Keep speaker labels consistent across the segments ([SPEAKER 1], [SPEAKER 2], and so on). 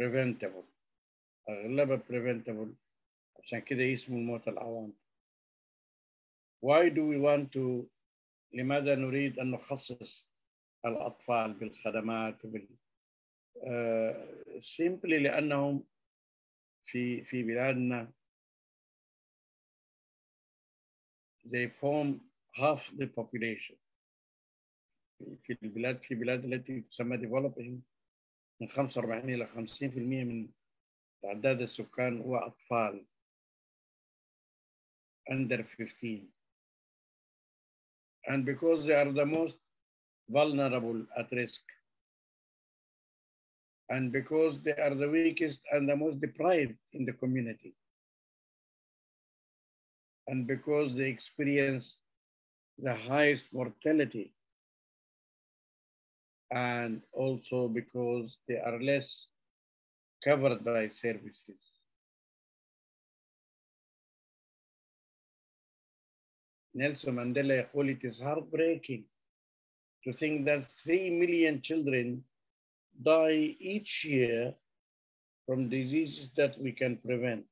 [SPEAKER 1] preventable أغلبها preventable عشان كده اسمه الموت العوام why do we want to لماذا نريد أن نخصص الأطفال بالخدمات وبال uh, simply لأنهم في في بلادنا they form half the population في البلاد في بلاد التي تسمى developing من 45 إلى 50% من تعداد السكان هو أطفال under 15 and because they are the most vulnerable at risk and because they are the weakest and the most deprived in the community and because they experience the highest mortality and also because they are less covered by services. Nelson Mandela يقول it is heartbreaking to think that 3 million children die each year from diseases that we can prevent.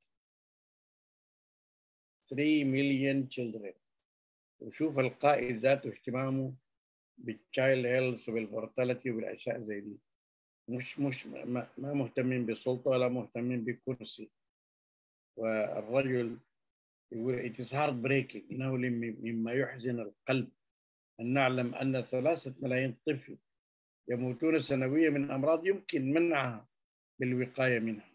[SPEAKER 1] 3 million children. وشوف القائد ذاته اهتمامه بالتشايلد هيلث وبالمورتاليتي وبالاشياء زي دي مش مش ما, ما مهتمين بالسلطه ولا مهتمين بالكرسي والرجل يقول it is heartbreaking انه مما يحزن القلب ان نعلم ان ثلاثه ملايين طفل يموتون سنويا من امراض يمكن منعها بالوقايه منها.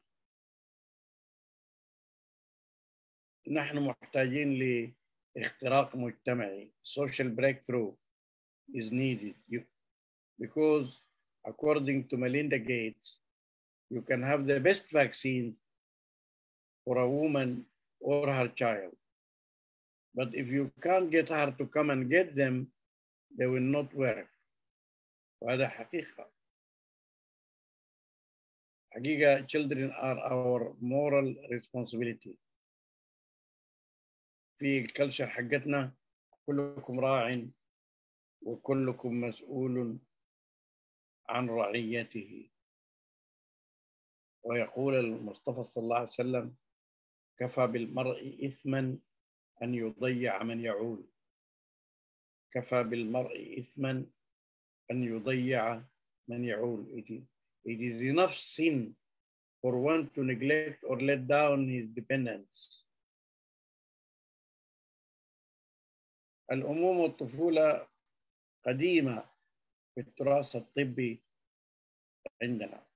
[SPEAKER 1] نحن محتاجين لاختراق مجتمعي social breakthrough is needed you, because according to Melinda Gates you can have the best vaccine for a woman or her child but if you can't get her to come and get them they will not work وهذا حقيقة حقيقة children are our moral responsibility في الكلشر حقتنا كلكم راع وكلكم مسؤول عن رعيته ويقول المصطفى صلى الله عليه وسلم كفى بالمرء إثما أن يضيع من يعول كفى بالمرء إثما أن يضيع من يعول it is, it is enough sin for one to neglect or let down his dependents الأمومة والطفولة قديمة في التراث الطبي عندنا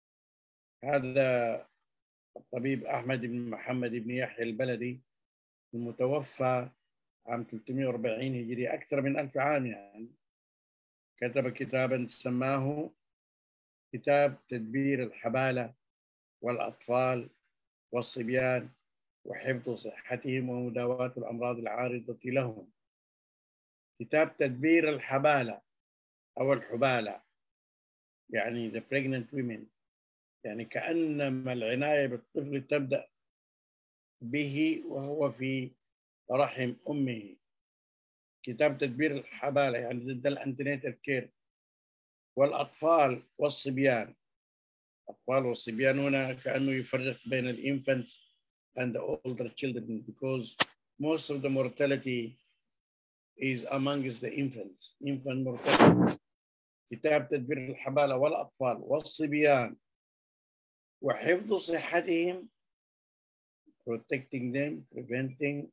[SPEAKER 1] هذا الطبيب أحمد بن محمد بن يحيى البلدي المتوفى عام 340 هجري أكثر من ألف عام يعني كتب كتابا سماه كتاب تدبير الحبالة والأطفال والصبيان وحفظ صحتهم ومداواة الأمراض العارضة لهم كتاب تدبير الحبالة أو الحبالة يعني the pregnant women يعني كأنما العناية بالطفل تبدأ به وهو في رحم أمه كتاب تدبير الحبالة يعني ضد الانتينيتال كير والأطفال والصبيان الأطفال والصبيان هنا كأنه يفرق بين الانفant and the older children because most of the mortality is amongst the infants infant mortality كتاب تدبير الحبالة والأطفال والصبيان وحفظ صحتهم protecting them preventing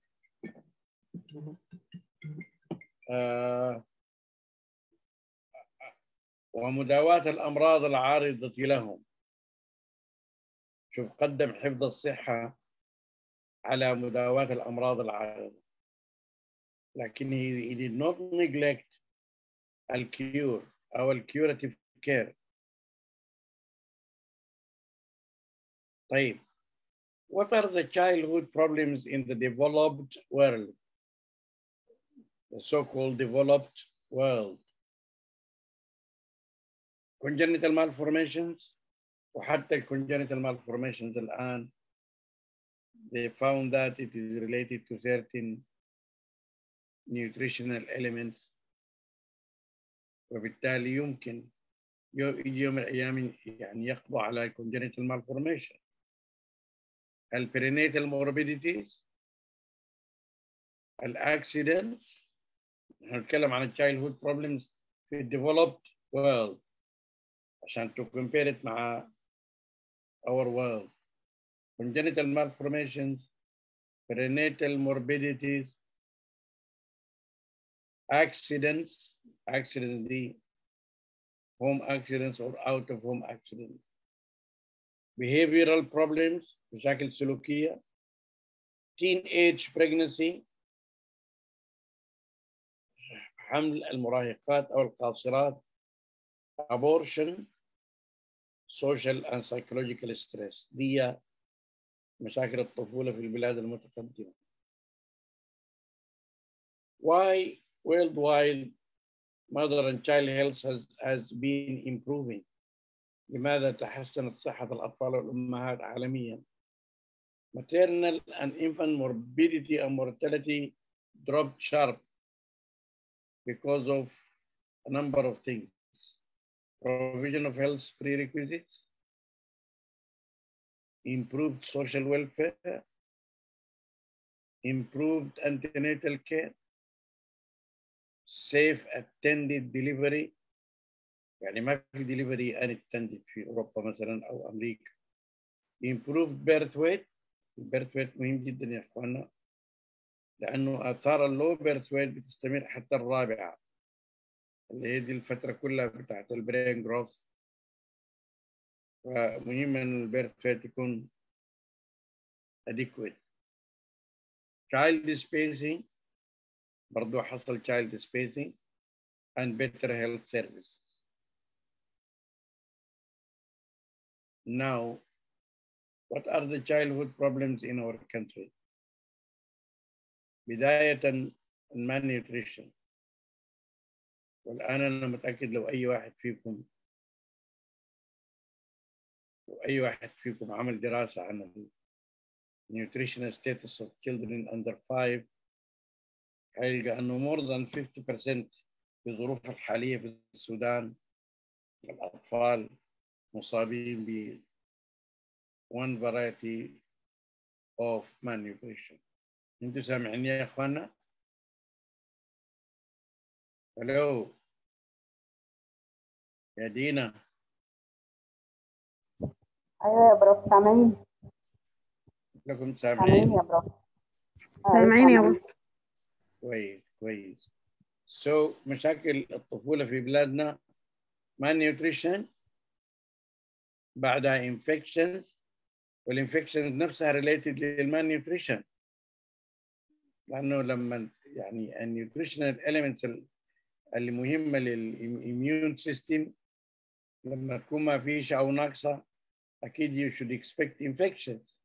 [SPEAKER 1] آه ومداواة الأمراض العارضة لهم شوف قدم حفظ الصحة على مداواة الأمراض العارضة لكن he, he did not neglect الكيور أو الكيوراتيف كير طيب what are the childhood problems in the developed world the so-called developed world congenital malformations وحتى congenital malformations الآن they found that it is related to certain nutritional elements وبالتالي يمكن يجي يوم من الأيام يعني يقضوا على congenital malformation البرينيتال morbidities الاكسيدنتس هنتكلم عن التشايلد هود بروبلمز في الديفلوبد world عشان to compare it مع our world congenital malformations perinatal morbidities accidents accidents دي home accidents or out of home accidents behavioral problems مشاكل سلوكية teenage pregnancy حمل المراهقات أو القاصرات abortion social and psychological stress دي مشاكل الطفولة في البلاد المتقدمة why worldwide mother and child health has, has been improving لماذا تحسنت صحة الأطفال والأمهات عالميا maternal and infant morbidity and mortality dropped sharp because of a number of things. Provision of health prerequisites, improved social welfare, improved antenatal care, safe attended delivery يعني ما في delivery unattended في أوروبا مثلا أو أمريكا improved birth weight البيرث ويت مهم جدا يا اخوانا لانه اثار اللو بيرث ويت بتستمر حتى الرابعه اللي هي دي الفتره كلها بتاعت البرين جروث فمهم ان البيرث ويت يكون adequate child spacing برضو حصل child spacing and better health services now What are the childhood problems in our country? بداية malnutrition والآن أنا متأكد لو أي واحد فيكم لو أي واحد فيكم عمل دراسة عن nutritional status of children under five هيلقى أنه more than 50% في الظروف الحالية في السودان الأطفال مصابين ب one variety of malnutrition. انتوا سامعيني يا اخوانا؟ الو يا دينا
[SPEAKER 2] ايوه يا بروف سامعين
[SPEAKER 1] لكم
[SPEAKER 2] سامعين
[SPEAKER 1] سامعين
[SPEAKER 2] يا بروف
[SPEAKER 3] سامعين يا بص
[SPEAKER 1] كويس كويس سو so, مشاكل الطفولة في بلادنا malnutrition بعدها infections والانفكشن نفسها ريليتد للمان نيوتريشن لانه لما يعني النيوتريشنال اليمنتس اللي مهمه للاميون سيستم لما تكون ما فيش او ناقصه اكيد you should expect infections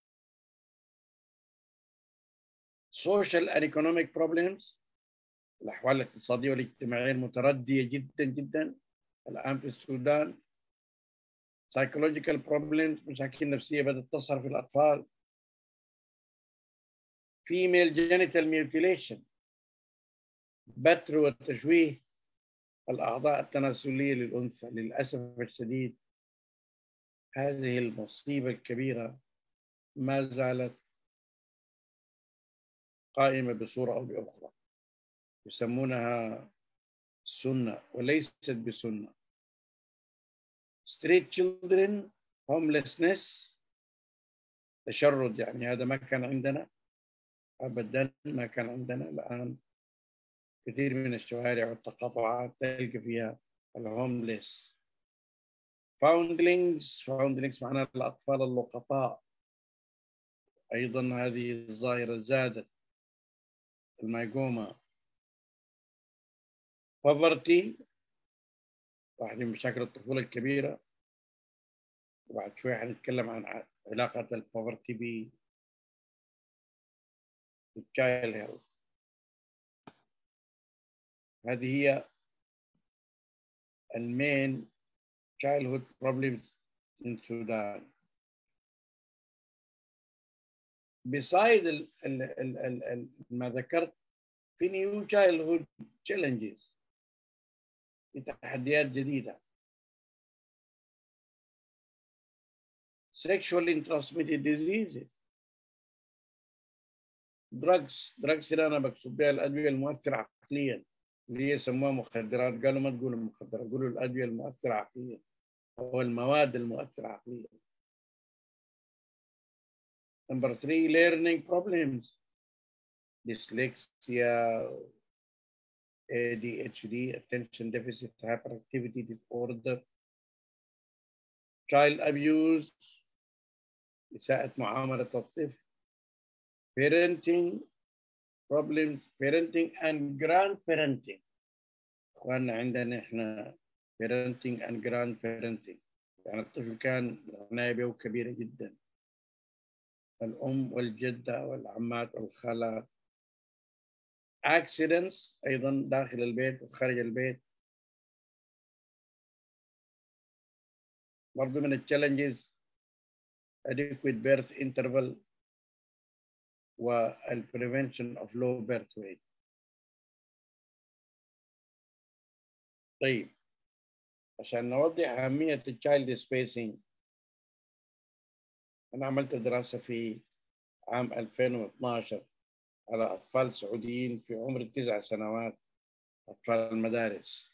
[SPEAKER 1] social and economic problems الاحوال الاقتصاديه والاجتماعيه المترديه جدا جدا الان في السودان psychological problems مشاكل نفسية بدأت تظهر في الأطفال female genital mutilation بتر والتشويه الأعضاء التناسلية للأنثى للأسف الشديد هذه المصيبة الكبيرة ما زالت قائمة بصورة أو بأخرى يسمونها سنة وليست بسنة street children homelessness تشرد يعني هذا ما كان عندنا ابدا ما كان عندنا الان كثير من الشوارع والتقاطعات تلقى فيها الهومليس فاوندلينجز فاوندلينجز معناها الاطفال اللقطاء ايضا هذه الظاهره زادت المايجوما poverty واحد من مشاكل الطفولة الكبيرة وبعد شوية هنتكلم عن علاقة البوفرتي ب التشايلد هيلث هذه هي المين childhood problems in Sudan. Beside ال ال ال ال ال ما ذكرت في new childhood challenges في تحديات جديدة sexually transmitted diseases drugs drugs اللي انا بقصد بها الادويه المؤثره عقليا اللي هي يسموها مخدرات قالوا ما تقولوا مخدرات قولوا الادويه المؤثره عقليا او المواد المؤثره عقليا Number three, learning problems. Dyslexia, ADHD, attention deficit hyperactivity disorder, child abuse, إساءة معاملة الطفل, parenting problems, parenting and grandparenting. إخواننا عندنا إحنا parenting and grandparenting. يعني الطفل كان عناية به كبيرة جدا. الأم والجدة والعمات والخالات. accidents أيضا داخل البيت وخارج البيت. برضه من التشالنجز adequate birth interval وال prevention of low birth weight. طيب عشان نوضح أهمية التشايلد سبيسنج أنا عملت دراسة في عام 2012 على أطفال سعوديين في عمر التسع سنوات أطفال المدارس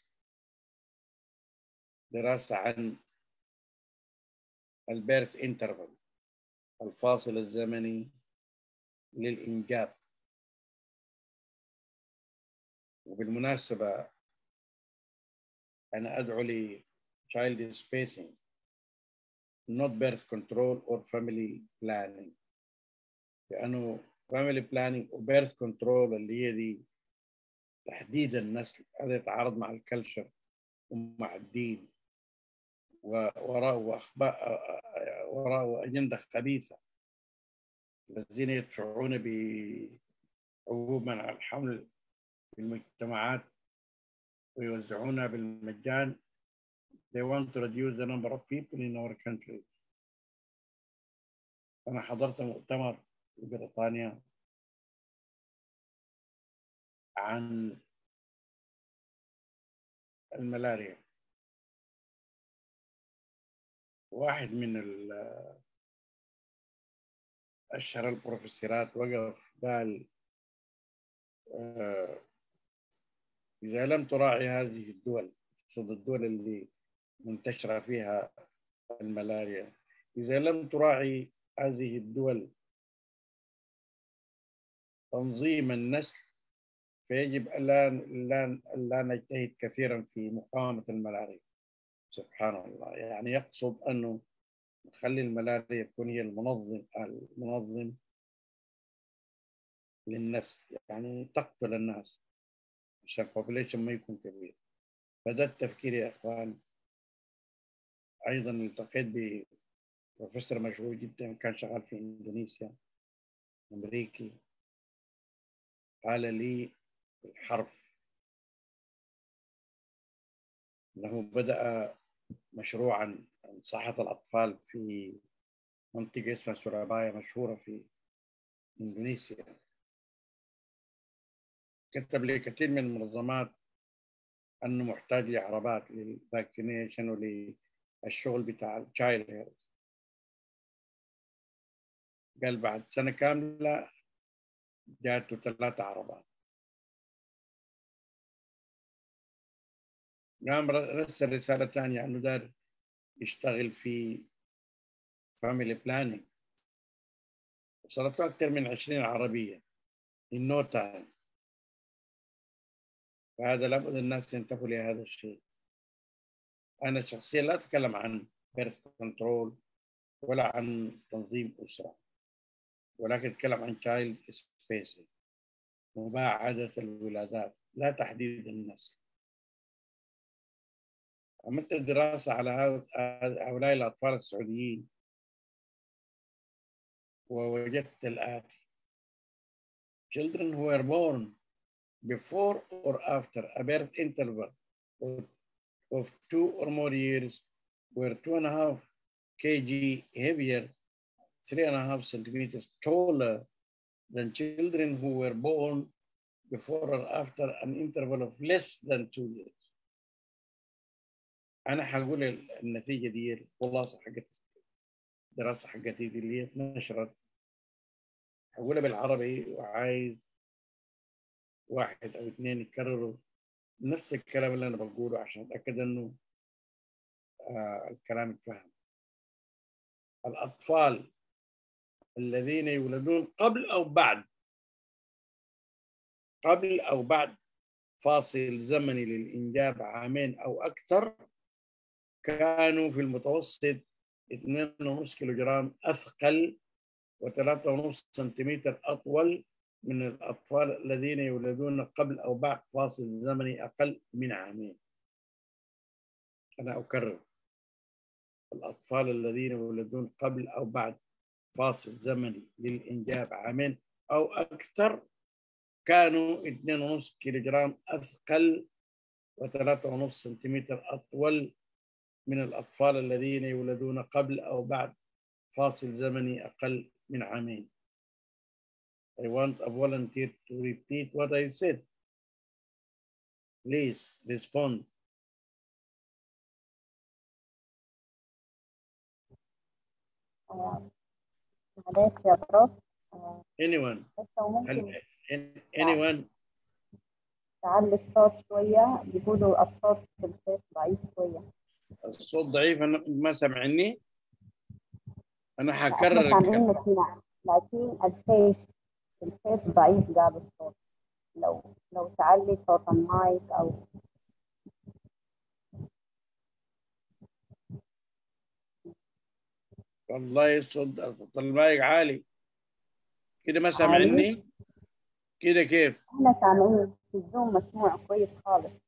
[SPEAKER 1] دراسة عن البيرث انترفال الفاصل الزمني للإنجاب وبالمناسبة أنا أدعو ل child spacing not birth control or family planning لأنه family planning و birth control اللي هي دي تحديد النسل هذا يتعارض مع الكلتشر ومع الدين وراء أخبار وراء أجندة خبيثة الذين يدفعون بعقوبة على الحمل في المجتمعات ويوزعونها بالمجان they want to reduce the number of people in our country أنا حضرت مؤتمر في بريطانيا عن الملاريا واحد من أشهر البروفيسورات وقف قال آه إذا لم تراعي هذه الدول صد الدول اللي منتشرة فيها الملاريا إذا لم تراعي هذه الدول تنظيم النسل فيجب ألا لا لا نجتهد كثيرا في مقاومة الملاريا سبحان الله يعني يقصد أنه نخلي الملاريا تكون هي المنظم المنظم للنسل يعني تقتل الناس عشان البوبوليشن ما يكون كبير فده التفكير يا اخوان ايضا التقيت ببروفيسور مشهور جدا كان شغال في اندونيسيا امريكي قال لي الحرف انه بدا مشروعا عن صحه الاطفال في منطقه اسمها سورابايا مشهوره في اندونيسيا كتب لي كثير من المنظمات انه محتاج لعربات للفاكسينيشن وللشغل بتاع التشايلد هيلث قال بعد سنه كامله جاته ثلاثة عربات قام رسل رسالة ثانية أنه دار يشتغل في فاميلي بلاننج وصلت له أكثر من 20 عربية in no time فهذا لابد الناس ينتبهوا لهذا الشيء أنا شخصيا لا أتكلم عن بيرث كنترول ولا عن تنظيم أسرة ولكن أتكلم عن تشايلد سبيسنج مباعدة الولادات لا تحديد النسل عملت دراسة على هؤلاء الأطفال السعوديين ووجدت الآتي children who were born before or after a birth interval of, of two or more years were two and a half kg heavier, three and a half centimeters taller than children who were born before or after an interval of less than two years. أنا حقول النتيجة دي الخلاصة حقت الدراسة حقتي دي اللي هي اتنشرت هقولها بالعربي وعايز واحد أو اثنين يكرروا نفس الكلام اللي أنا بقوله عشان أتأكد إنه آه الكلام اتفهم الأطفال الذين يولدون قبل أو بعد قبل أو بعد فاصل زمني للإنجاب عامين أو أكثر كانوا في المتوسط 2.5 كيلو جرام أثقل و3.5 سنتيمتر أطول من الأطفال الذين يولدون قبل أو بعد فاصل زمني أقل من عامين أنا أكرر الأطفال الذين يولدون قبل أو بعد فاصل زمني للإنجاب عامين أو أكثر كانوا 2.5 كيلو جرام أثقل و3.5 سنتيمتر أطول من الأطفال الذين يولدون قبل أو بعد فاصل زمني أقل من عامين. I want a volunteer to repeat what I said. Please respond.
[SPEAKER 2] آه، معلش يا بروف آه،
[SPEAKER 1] Anyone?
[SPEAKER 2] بس لو ممكن
[SPEAKER 1] هل an- anyone?
[SPEAKER 2] تعلي الصوت شوية بيقولوا الصوت في البيت ضعيف شوية
[SPEAKER 1] الصوت ضعيف أنا ما سمعني؟ أنا
[SPEAKER 2] احنا
[SPEAKER 1] حكرر الكلام.
[SPEAKER 2] سامعينك هنا لكن الفيس الفيس ضعيف قال الصوت لو لو تعلي صوت المايك أو
[SPEAKER 1] والله الصوت صوت المايك عالي كده ما
[SPEAKER 2] عالي؟
[SPEAKER 1] سامعني؟ كده كيف؟
[SPEAKER 2] احنا سامعين في الزوم مسموع كويس خالص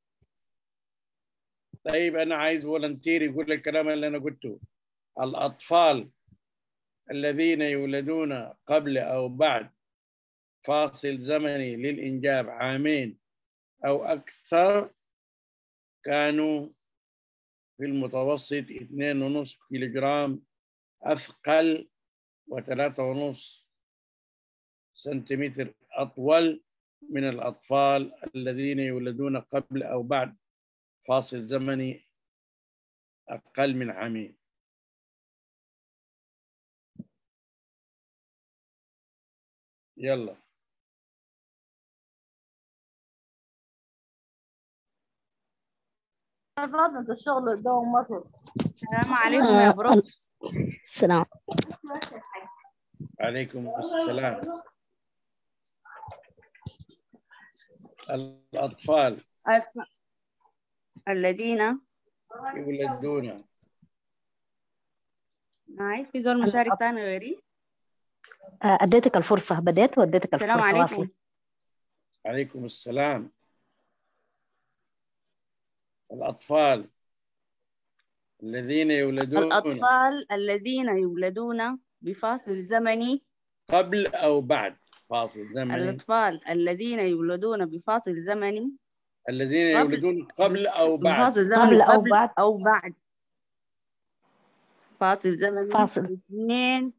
[SPEAKER 1] طيب أنا عايز فولنتير يقول الكلام اللي أنا قلته الأطفال الذين يولدون قبل أو بعد فاصل زمني للإنجاب عامين أو أكثر كانوا في المتوسط 2.5 كيلو جرام أثقل و3.5 سنتيمتر أطول من الأطفال الذين يولدون قبل أو بعد فاصل زمني أقل من عامين يلا
[SPEAKER 4] انت الشغل قدام مصر
[SPEAKER 5] السلام عليكم يا بروف
[SPEAKER 3] السلام
[SPEAKER 1] عليكم السلام الأطفال
[SPEAKER 5] الف- الذين
[SPEAKER 1] يولدون
[SPEAKER 5] معي في زول مشارك تاني غيري
[SPEAKER 3] آه، اديتك الفرصه بديت واديتك
[SPEAKER 5] السلام
[SPEAKER 3] الفرصه
[SPEAKER 5] عليكم
[SPEAKER 3] وافية.
[SPEAKER 1] عليكم السلام الأطفال الذين يولدون
[SPEAKER 5] الأطفال الذين يولدون بفاصل زمني
[SPEAKER 1] قبل أو بعد فاصل زمني
[SPEAKER 5] الأطفال الذين يولدون بفاصل زمني
[SPEAKER 1] الذين
[SPEAKER 5] قبل-
[SPEAKER 1] يولدون قبل أو بعد
[SPEAKER 5] بفاصل زمني
[SPEAKER 3] قبل أو
[SPEAKER 5] قبل
[SPEAKER 3] بعد.
[SPEAKER 5] أو بعد فاصل زمني
[SPEAKER 3] فاصل.
[SPEAKER 5] اثنين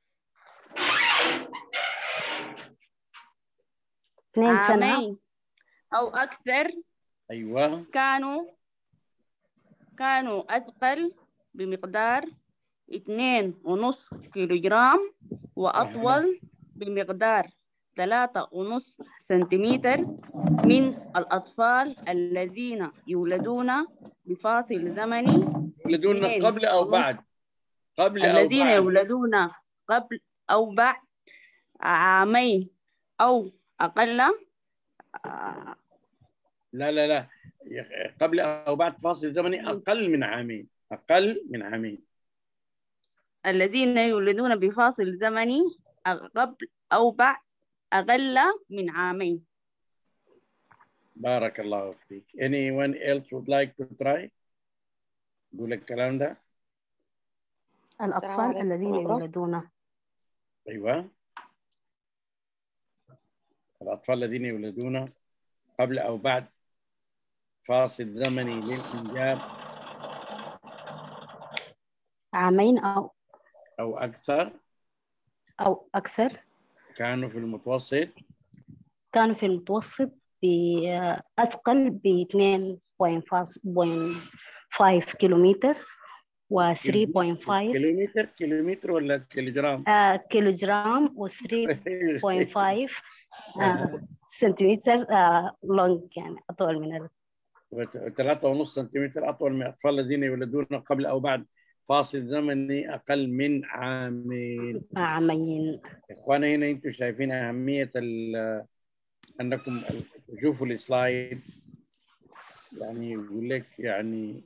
[SPEAKER 3] اثنين سنه
[SPEAKER 5] عامين أو أكثر
[SPEAKER 1] أيوة
[SPEAKER 5] كانوا كانوا أثقل بمقدار اثنين ونص كيلوغرام وأطول بمقدار ثلاثة ونص سنتيمتر من الأطفال الذين يولدون بفاصل زمني
[SPEAKER 1] يولدون
[SPEAKER 5] اثنين
[SPEAKER 1] قبل أو
[SPEAKER 5] ونص.
[SPEAKER 1] بعد قبل أو
[SPEAKER 5] الذين
[SPEAKER 1] بعد
[SPEAKER 5] يولدون قبل أو بعد عامين أو أقل آه،
[SPEAKER 1] لا لا لا يا أخي، قبل أو بعد فاصل زمني أقل من عامين أقل من عامين
[SPEAKER 5] الذين يولدون بفاصل زمني قبل أو بعد أقل من عامين
[SPEAKER 1] بارك الله فيك anyone else would like to try قول الكلام ده
[SPEAKER 3] الاطفال
[SPEAKER 4] عليكم.
[SPEAKER 3] الذين
[SPEAKER 4] أبرة.
[SPEAKER 3] يولدون
[SPEAKER 1] أيوة الأطفال الذين يولدون قبل أو بعد فاصل زمني للإنجاب
[SPEAKER 3] عامين او
[SPEAKER 1] أو أكثر
[SPEAKER 3] او اكثر
[SPEAKER 1] كانوا في المتوسط
[SPEAKER 3] كانوا في المتوسط بأثقل ب 2.5 كيلومتر و 3.5
[SPEAKER 1] كيلومتر كيلومتر ولا كيلوجرام؟
[SPEAKER 3] آه كيلوجرام و 3.5 آه سنتيمتر آه لونج يعني أطول من ال...
[SPEAKER 1] ثلاثة ونص سنتيمتر أطول من الأطفال الذين يولدون قبل أو بعد فاصل زمني أقل من عامين
[SPEAKER 3] عامين
[SPEAKER 1] إخوانا هنا أنتم شايفين أهمية ال- أنكم تشوفوا السلايد يعني يقول لك يعني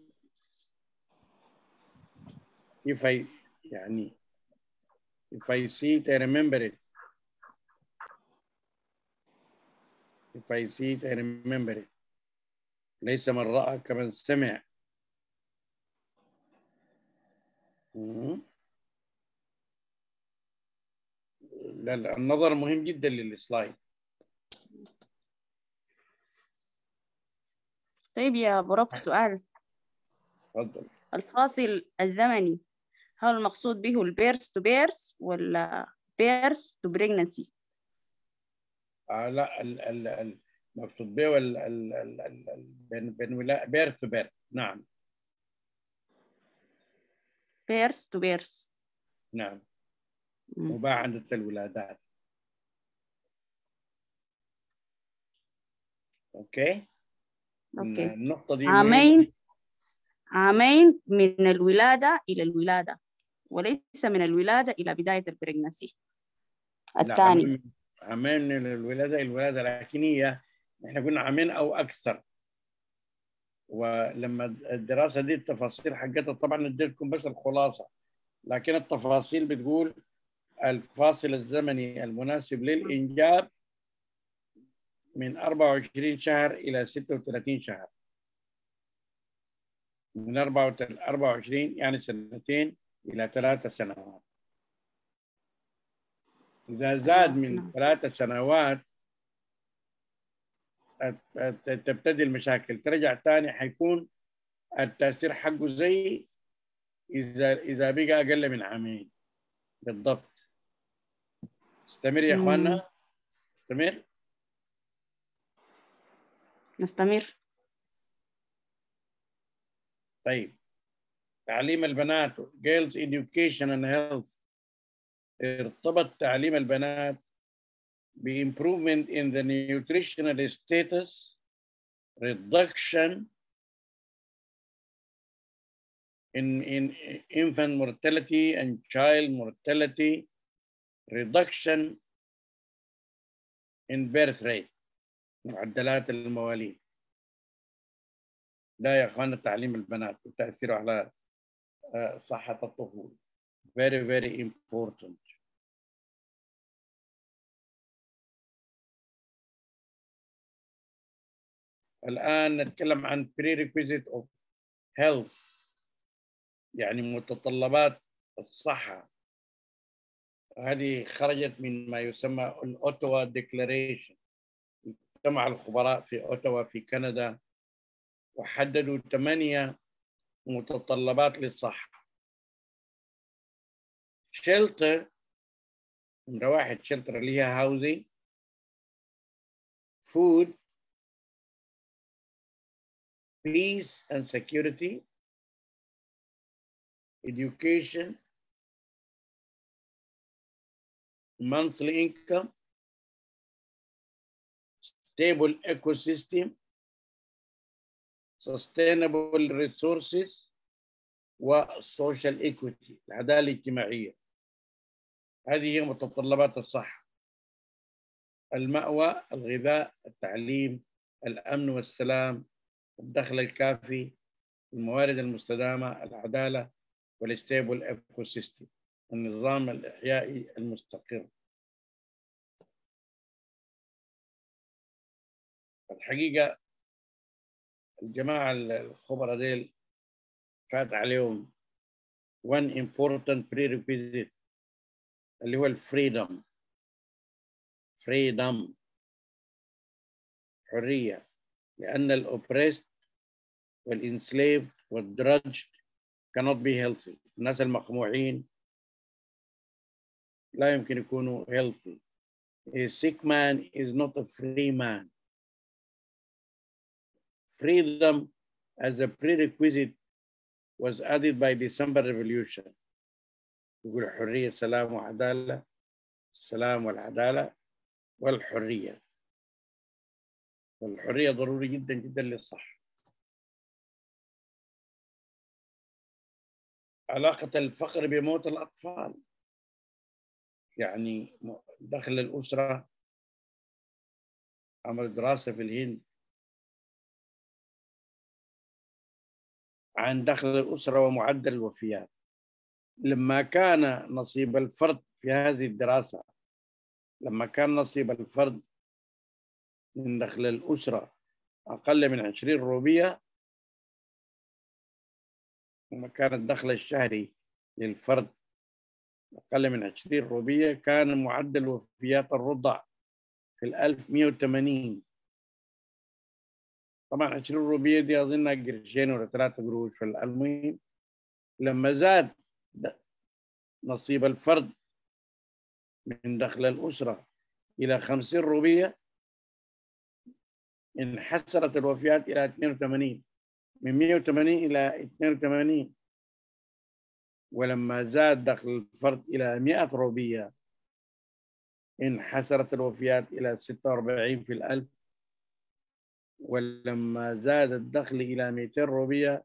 [SPEAKER 1] if I يعني if I see it I remember it if I see it I remember it ليس من رأى كمن سمع مم. لا لا النظر مهم جدا للسلايد
[SPEAKER 5] طيب يا أبو رب سؤال
[SPEAKER 1] تفضل
[SPEAKER 5] الفاصل الزمني هل المقصود به البيرس تو بيرس ولا بيرس تو بريجنسي
[SPEAKER 1] آه لا ال ال ال مقصود به ال ال ال ال ال بين بين ولا بيرث تو بيرث نعم
[SPEAKER 5] بيرس تو بيرس
[SPEAKER 1] نعم مباعدة الولادات اوكي
[SPEAKER 5] أوكي
[SPEAKER 1] النقطة دي
[SPEAKER 5] عامين عامين من الولادة إلى الولادة وليس من الولادة إلى بداية البريجنسي
[SPEAKER 1] لا،
[SPEAKER 5] الثاني
[SPEAKER 1] عامين- عامين من الولادة إلى الولادة لكن هي احنا قلنا عامين أو أكثر ولما الدراسة دي التفاصيل حقتها طبعا اديتكم بس الخلاصة لكن التفاصيل بتقول الفاصل الزمني المناسب للإنجاب من 24 شهر إلى 36 شهر من 24 يعني سنتين إلى ثلاث سنوات إذا زاد من
[SPEAKER 5] نعم.
[SPEAKER 1] ثلاث سنوات أت- أت- تبتدي المشاكل ترجع تاني حيكون التأثير حقه زي إذا إذا بقى أقل من عامين بالضبط استمر يا
[SPEAKER 5] مم.
[SPEAKER 1] إخواننا استمر
[SPEAKER 5] نستمر
[SPEAKER 1] طيب تعليم البنات girls education and health ارتبط تعليم البنات ب improvement in the nutritional status reduction in, in infant mortality and child mortality reduction in birth rate معدلات المواليد ده يا اخوانا تعليم البنات وتاثيره على آه، صحه الطفوله very very important الان نتكلم عن prerequisite of health يعني متطلبات الصحه هذه خرجت من ما يسمى الاوتوا ديكلاريشن اجتمع الخبراء في اوتوا في كندا وحددوا ثمانية متطلبات للصحة شيلتر نمرة واحد شيلتر اللي هي هاوزنج food peace and security education monthly income stable ecosystem sustainable resources والسوشيال equity العدالة الاجتماعية هذه هي متطلبات الصحة المأوى الغذاء التعليم الأمن والسلام الدخل الكافي الموارد المستدامة العدالة والستيبل ايكو سيستم النظام الإحيائي المستقر الحقيقة الجماعة الخبراء ديل فات عليهم one important prerequisite اللي هو الفريدم فريدم حرية لأن الأوبريست والإنسليفد والدرجد cannot be healthy الناس المقموعين لا يمكن يكونوا healthy a sick man is not a free man freedom as a prerequisite was added by December Revolution يقول حرية سلام وعدالة السلام والعدالة والحرية والحرية ضروري جدا جدا للصح علاقة الفقر بموت الأطفال يعني دخل الأسرة عمل دراسة في الهند عن دخل الأسرة ومعدل الوفيات لما كان نصيب الفرد في هذه الدراسة لما كان نصيب الفرد من دخل الأسرة أقل من 20 روبية لما كان الدخل الشهري للفرد أقل من 20 روبية كان معدل وفيات الرضع في الألف 180 طبعا 20 روبية دي أظنها قرشين ولا ثلاثة قروش فالمهم لما زاد نصيب الفرد من دخل الأسرة إلى 50 روبية انحسرت الوفيات إلى 82 من 180 إلى 82 ولما زاد دخل الفرد إلى 100 روبية انحسرت الوفيات إلى 46 في الألف ولما زاد الدخل إلى 200 روبية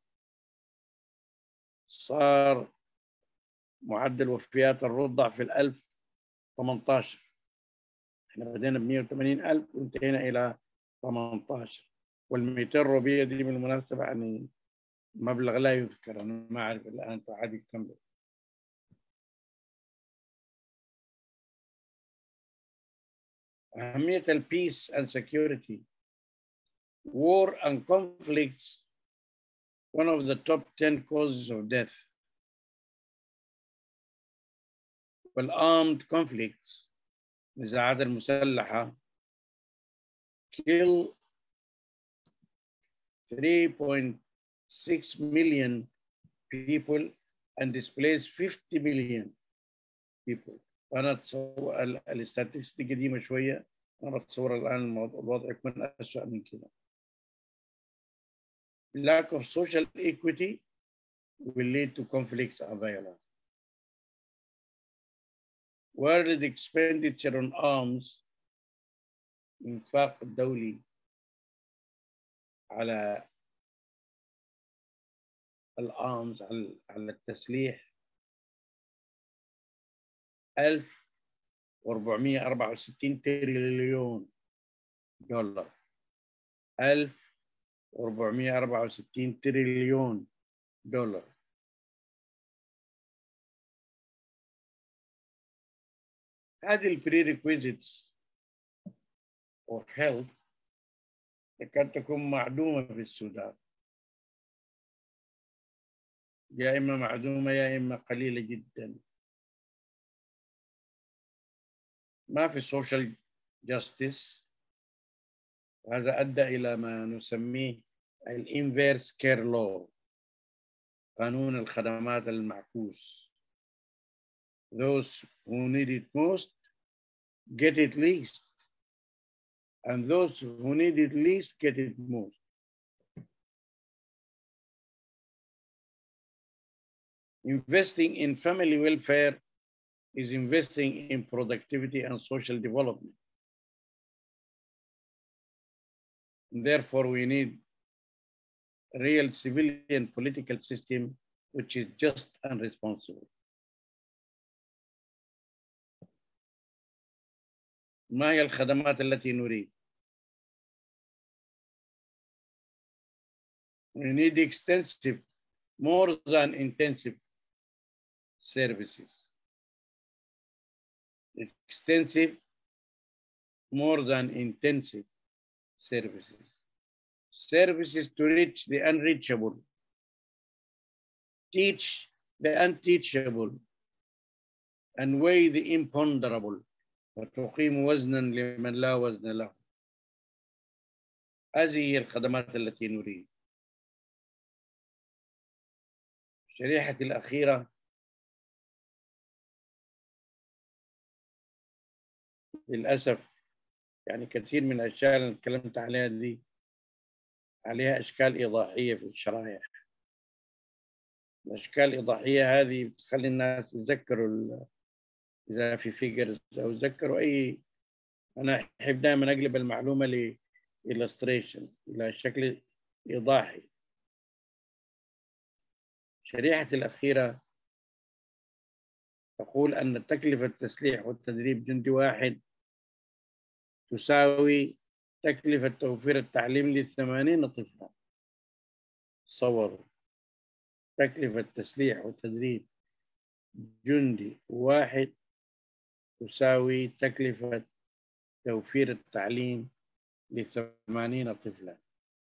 [SPEAKER 1] صار معدل وفيات الرضع في الألف 18 احنا بدينا ب 180 ألف وانتهينا إلى 18 وال 200 روبية دي بالمناسبة يعني مبلغ لا يذكر أنا ما أعرف الآن تعادل كم أهمية البيس and security war and conflicts one of the top 10 causes of death والarmed conflicts النزاعات المسلحة kill 3.6 million people and displace 50 million people أنا أتصور الاستاتستيك قديمة شوية أنا أتصور الآن الوضع يكون أسوأ من كده lack of social equity will lead to conflicts and violence. World expenditure on arms إنفاق الدولي على الارمز على التسليح 1464 تريليون دولار 1464 تريليون دولار هذه البريريكويزيتس or health تكاد تكون معدومة في السودان يا إما معدومة يا إما قليلة جدا ما في social justice وهذا أدى إلى ما نسميه الانفيرس كير لو قانون الخدمات المعكوس those who need it most get it least and those who need it least get it most. Investing in family welfare is investing in productivity and social development. Therefore, we need a real civilian political system which is just and responsible. ما هي الخدمات التي نريد؟ We need extensive, more than intensive services. Extensive, more than intensive services. Services to reach the unreachable, teach the unteachable, and weigh the imponderable, وتقيم وزنا لمن لا وزن له. هذه هي الخدمات التي نريد. الشريحة الأخيرة للأسف يعني كثير من الأشياء اللي تكلمت عليها دي عليها أشكال إيضاحية في الشرائح الأشكال الإيضاحية هذه بتخلي الناس يتذكروا ال- إذا في فيجرز أو يتذكروا أي أنا أحب دائما أقلب المعلومة ل illustration إلى شكل إيضاحي الشريحة الأخيرة تقول أن تكلفة التسليح والتدريب جندي واحد تساوي تكلفة توفير التعليم لثمانين طفلا تصوروا تكلفة تسليح وتدريب جندي واحد تساوي تكلفة توفير التعليم لثمانين طفلا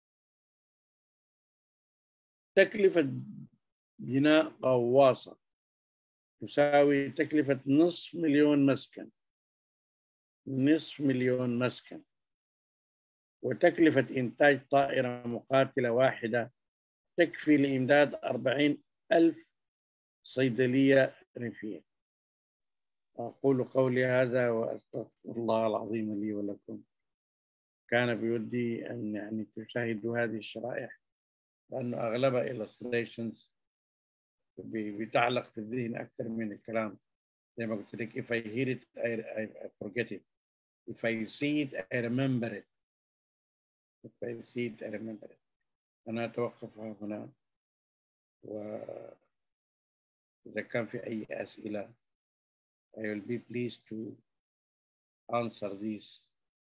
[SPEAKER 1] تكلفة بناء غواصة تساوي تكلفة نصف مليون مسكن نصف مليون مسكن وتكلفة إنتاج طائرة مقاتلة واحدة تكفي لإمداد أربعين ألف صيدلية ريفية أقول قولي هذا وأستغفر الله العظيم لي ولكم كان بودي أن يعني تشاهدوا هذه الشرائح لأنه أغلبها illustrations ب- بتعلق في الذهن أكثر من الكلام زي ما قلت لك if I hear it I, I, I forget it if I see it I remember it if I see it I remember it أنا أتوقف هنا وإذا كان في أي أسئلة I will be pleased to answer these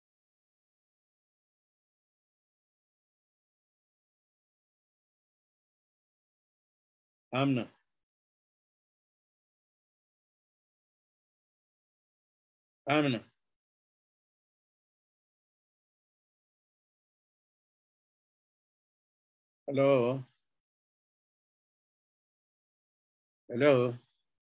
[SPEAKER 1] آمنة آمنة Hello. Hello.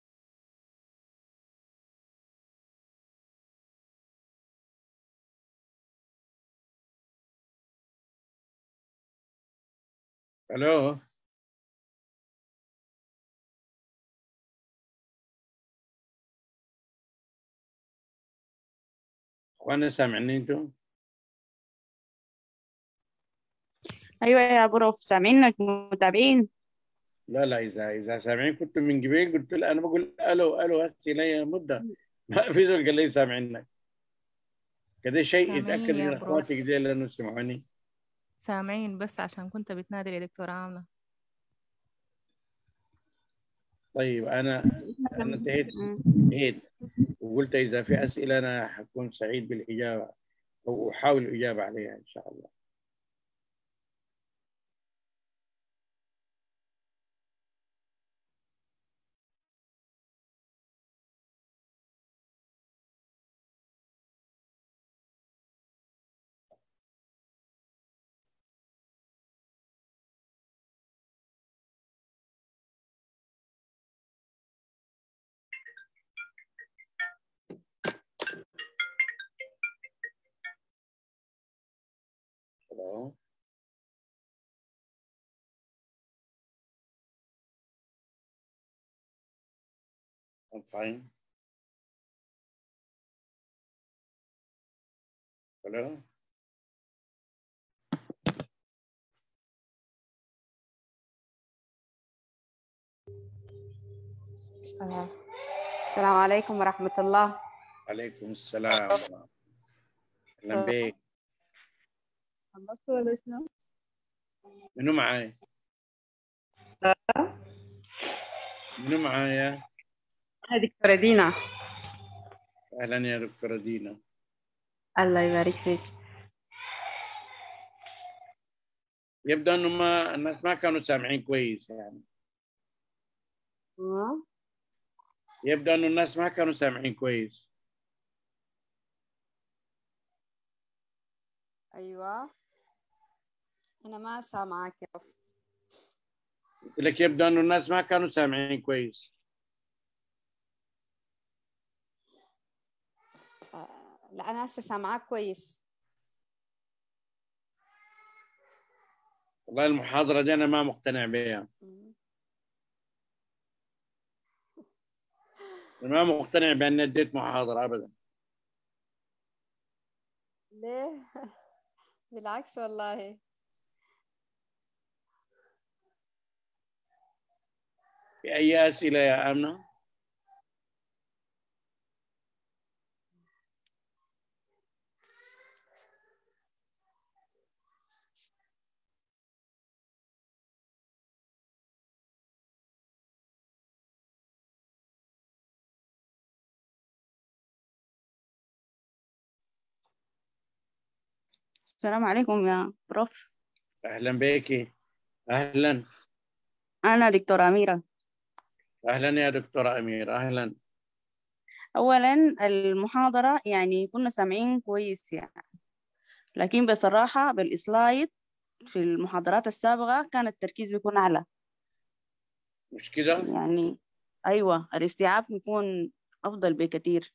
[SPEAKER 1] Hello. اخوانا سامعني انتم؟
[SPEAKER 5] أيوة يا بروف سامعينك متابعين
[SPEAKER 1] لا لا اذا اذا سامعين كنتم من قبل قلت له انا بقول الو الو هسه لي مده ما في زول قال لي سامعينك كده شيء
[SPEAKER 6] سامعين
[SPEAKER 1] يتاكد
[SPEAKER 6] يا
[SPEAKER 1] من
[SPEAKER 6] بروف.
[SPEAKER 1] اخواتي كده لانه سمعوني
[SPEAKER 6] سامعين بس عشان كنت بتنادي يا دكتورة آمنة
[SPEAKER 1] طيب انا انا انتهيت
[SPEAKER 5] مم.
[SPEAKER 1] انتهيت وقلت اذا في اسئله انا حكون سعيد بالاجابه او احاول الاجابه عليها ان شاء الله Hello. I'm fine. Hello.
[SPEAKER 7] آه. السلام عليكم ورحمة الله
[SPEAKER 1] عليكم السلام اهلا بك
[SPEAKER 7] خلصت ولا شنو؟
[SPEAKER 1] منو معاي؟ منو معايا؟
[SPEAKER 3] أنا دكتورة دينا
[SPEAKER 1] اهلا يا دكتوره دينا
[SPEAKER 3] الله يبارك فيك
[SPEAKER 1] يبدو انه ما الناس ما كانوا سامعين كويس يعني
[SPEAKER 7] آه.
[SPEAKER 1] يبدو انه الناس ما كانوا سامعين كويس
[SPEAKER 7] أيوة أنا ما سامعاك يا رب
[SPEAKER 1] قلت لك يبدو انه الناس ما كانوا سامعين كويس
[SPEAKER 7] آه. لا أنا هسه سامعاك كويس
[SPEAKER 1] والله المحاضره دي انا ما مقتنع بها
[SPEAKER 7] مم.
[SPEAKER 1] أنا ما مقتنع باني اديت محاضره ابدا
[SPEAKER 7] ليه؟ بالعكس والله
[SPEAKER 1] في أي أسئلة يا آمنة؟
[SPEAKER 5] السلام عليكم يا بروف
[SPEAKER 1] أهلا بك أهلا
[SPEAKER 5] أنا دكتورة أميرة
[SPEAKER 1] أهلا يا دكتورة أمير أهلا
[SPEAKER 5] أولا المحاضرة يعني كنا سامعين كويس يعني لكن بصراحة بالإسلايد في المحاضرات السابقة كان التركيز بيكون أعلى
[SPEAKER 1] مش كده؟
[SPEAKER 5] يعني أيوة الاستيعاب بيكون أفضل بكثير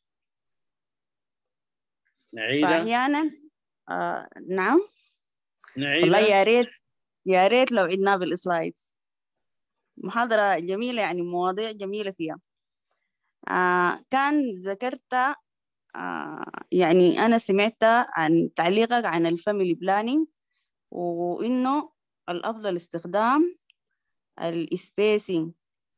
[SPEAKER 1] نعيدة
[SPEAKER 5] فأحيانا آه نعم والله
[SPEAKER 1] نعيدة
[SPEAKER 5] يا ريت يا ريت لو عدنا بالسلايدز محاضرة جميلة يعني مواضيع جميلة فيها آه كان ذكرت آه يعني أنا سمعت عن تعليقك عن الفاميلي بلانينج وإنه الأفضل استخدام السبيسينج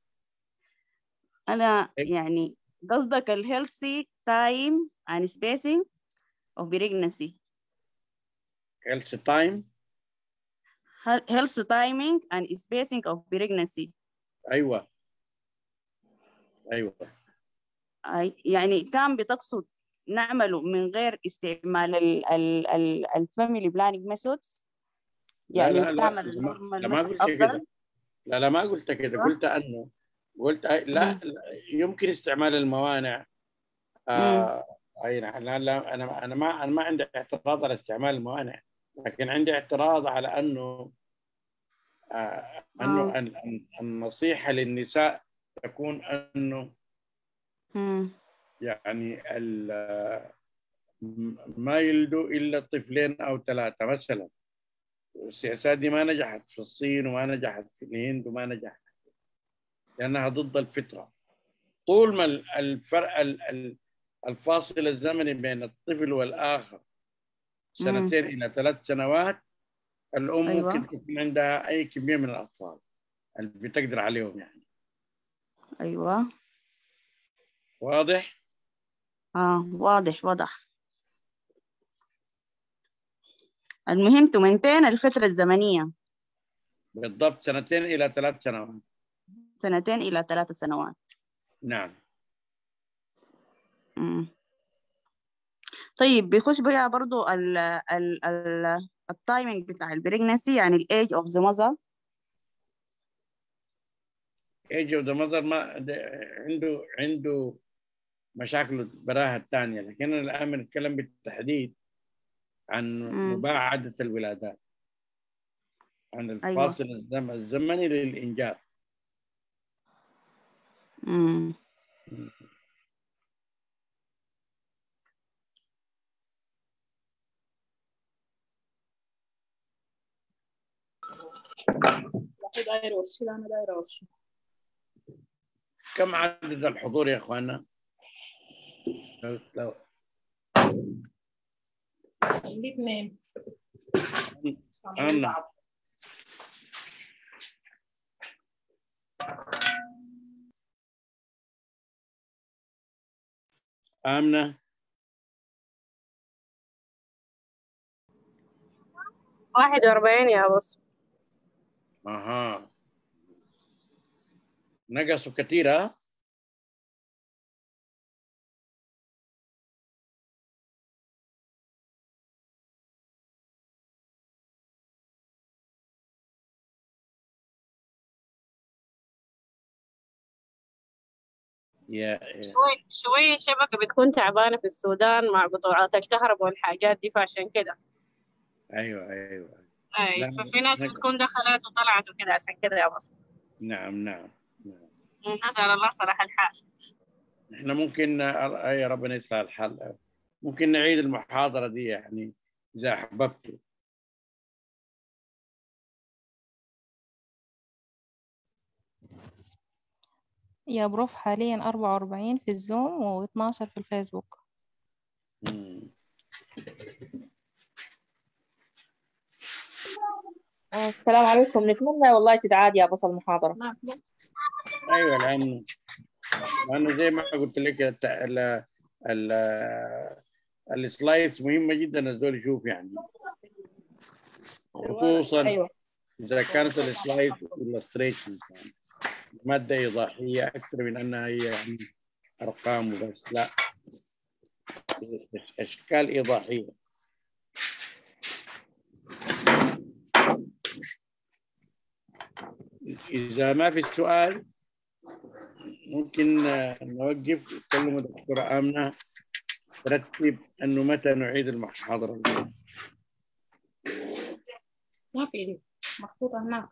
[SPEAKER 5] أنا يعني قصدك الهيلثي تايم and spacing of pregnancy
[SPEAKER 1] health time
[SPEAKER 5] health timing and spacing of pregnancy
[SPEAKER 1] أيوة أيوة
[SPEAKER 5] أي- يعني كان بتقصد نعمله من غير استعمال ال ال ال الفاميلي بلاننج ميثودز
[SPEAKER 1] لا
[SPEAKER 5] يعني
[SPEAKER 1] لا لا
[SPEAKER 5] نستعمل
[SPEAKER 1] لما
[SPEAKER 5] النورمال
[SPEAKER 1] لما
[SPEAKER 5] مثل
[SPEAKER 1] قلت كده
[SPEAKER 5] أفضل
[SPEAKER 1] لا لا ما قلت كده
[SPEAKER 5] أيوة.
[SPEAKER 1] قلت أنه قلت أي- لا
[SPEAKER 5] مم.
[SPEAKER 1] لا، يمكن استعمال الموانع آه أي نعم لا لا أنا أنا ما أنا ما عندي اعتراض على استعمال الموانع لكن عندي اعتراض على أنه آه أنه
[SPEAKER 5] آه.
[SPEAKER 1] ال- ال- النصيحة للنساء تكون أنه
[SPEAKER 5] مم.
[SPEAKER 1] يعني ال- م- ما يلدوا إلا طفلين أو ثلاثة مثلا والسياسات دي ما نجحت في الصين وما نجحت في الهند وما نجحت لأنها ضد الفطرة طول ما ال- الفرق ال- ال- الفاصل الزمني بين الطفل والآخر سنتين إلى ثلاث سنوات الأم
[SPEAKER 5] أيوة.
[SPEAKER 1] ممكن تكون عندها أي كمية من الأطفال اللي بتقدر عليهم يعني
[SPEAKER 5] أيوة
[SPEAKER 1] واضح؟
[SPEAKER 5] آه واضح واضح المهم تمنتين الفترة الزمنية
[SPEAKER 1] بالضبط سنتين إلى ثلاث سنوات
[SPEAKER 5] سنتين إلى ثلاث سنوات
[SPEAKER 1] نعم
[SPEAKER 5] مم. طيب بيخش بقى برضو ال ال ال التايمينج بتاع البريجنسي يعني الايج اوف ذا مother
[SPEAKER 1] ايج اوف ذا ماذر ما ده عنده عنده مشاكل براها الثانيه لكن انا الان بنتكلم بالتحديد عن
[SPEAKER 5] مم.
[SPEAKER 1] مباعده الولادات عن
[SPEAKER 5] أيوة.
[SPEAKER 1] الفاصل الزم- الزمني للانجاب
[SPEAKER 5] مم.
[SPEAKER 4] دايرة ورشي أنا دايرة ورشي
[SPEAKER 1] كم عدد الحضور يا اخواننا؟ لو لو
[SPEAKER 4] الاثنين
[SPEAKER 1] آمنة آمنة
[SPEAKER 4] واحد وأربعين يا بص
[SPEAKER 1] اها نقصوا كثير ها؟ يا يا-
[SPEAKER 4] شوي شوي الشبكة بتكون تعبانة في السودان مع قطوعات الكهرباء والحاجات دي فعشان كده
[SPEAKER 1] ايوه ايوه
[SPEAKER 4] أي
[SPEAKER 1] لا،
[SPEAKER 4] ففي ناس
[SPEAKER 1] نقل.
[SPEAKER 4] بتكون دخلت وطلعت وكده عشان كده يا بص
[SPEAKER 1] نعم نعم نعم
[SPEAKER 4] نسأل الله صلاح الحال
[SPEAKER 1] احنا ممكن اي ربنا يسهل الحال ممكن نعيد المحاضرة دي يعني إذا أحببت
[SPEAKER 6] يا بروف حاليا أربعة وأربعين في الزوم واتناشر في الفيسبوك
[SPEAKER 1] مم.
[SPEAKER 8] السلام عليكم نتمنى والله تتعاد يا بصل المحاضرة
[SPEAKER 1] ايوه لانه لانه زي ما قلت لك الت- ال ال السلايدز مهمه جدا الزول يشوف يعني خصوصا
[SPEAKER 5] ايوه
[SPEAKER 1] اذا كانت السلايد illustrations يعني ماده ايضاحيه اكثر من انها هي يعني ارقام وبس لا اشكال ايضاحيه اذا ما في سؤال ممكن آه، نوقف تكلم الدكتوره امنه ترتب انه متى نعيد المحاضره
[SPEAKER 4] ما في محطوطة هناك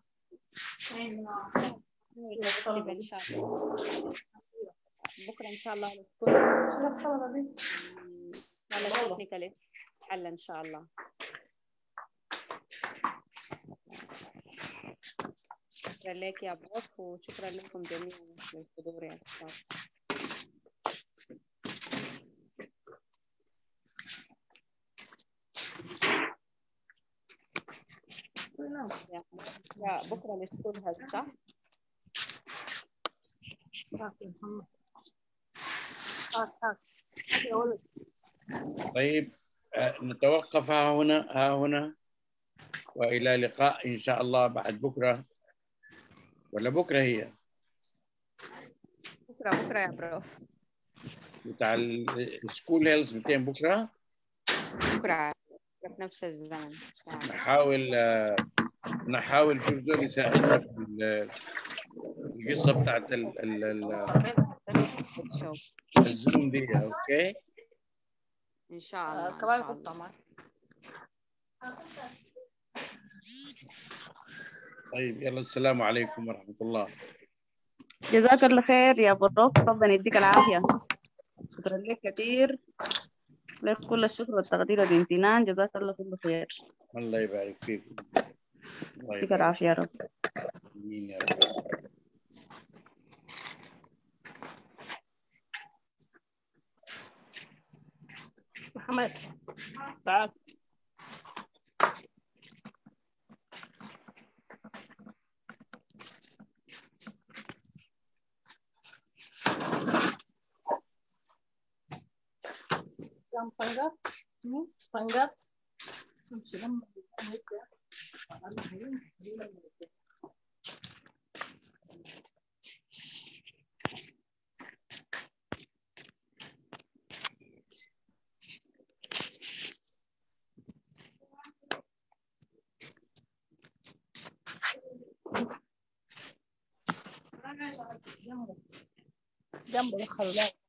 [SPEAKER 7] نرتب إن شاء الله بكرة إن شاء الله الكل على تكنيكال حل إن شاء الله شكرا لك يا أبو عوف وشكرا لكم جميعا للحضور يا أستاذ يا- يا بكرة السكول هذا صح؟
[SPEAKER 1] طيب آه، نتوقف ها هنا ها هنا والى لقاء ان شاء الله بعد بكره ولا بكره هي
[SPEAKER 7] بكرة بكرة يا بروف
[SPEAKER 1] بتاع السكول هيلز 200 بكره
[SPEAKER 7] بكرة في نفس الزمن إن شاء الله.
[SPEAKER 1] نحاول آه، نحاول نشوف دول يساعدنا في ال- القصه بتاعت ال- ال- ال-
[SPEAKER 7] شوف.
[SPEAKER 1] الزوم دي اوكي
[SPEAKER 7] إن شاء الله إن
[SPEAKER 4] كمان
[SPEAKER 7] شاء
[SPEAKER 4] كنت
[SPEAKER 7] الله.
[SPEAKER 1] طيب يلا السلام عليكم ورحمه الله
[SPEAKER 5] جزاك الله خير يا أبو الروف ربنا يديك العافية شكرا لك كثير لك كل الشكر والتقدير والامتنان جزاك الله كل خير
[SPEAKER 1] الله يبارك فيكم الله
[SPEAKER 5] يديك
[SPEAKER 1] يبارك
[SPEAKER 5] العافية يا رب
[SPEAKER 1] آمين يا رب
[SPEAKER 4] محمد تعال كم طنجة؟ طنجة؟ جنبه جنبه الخلاط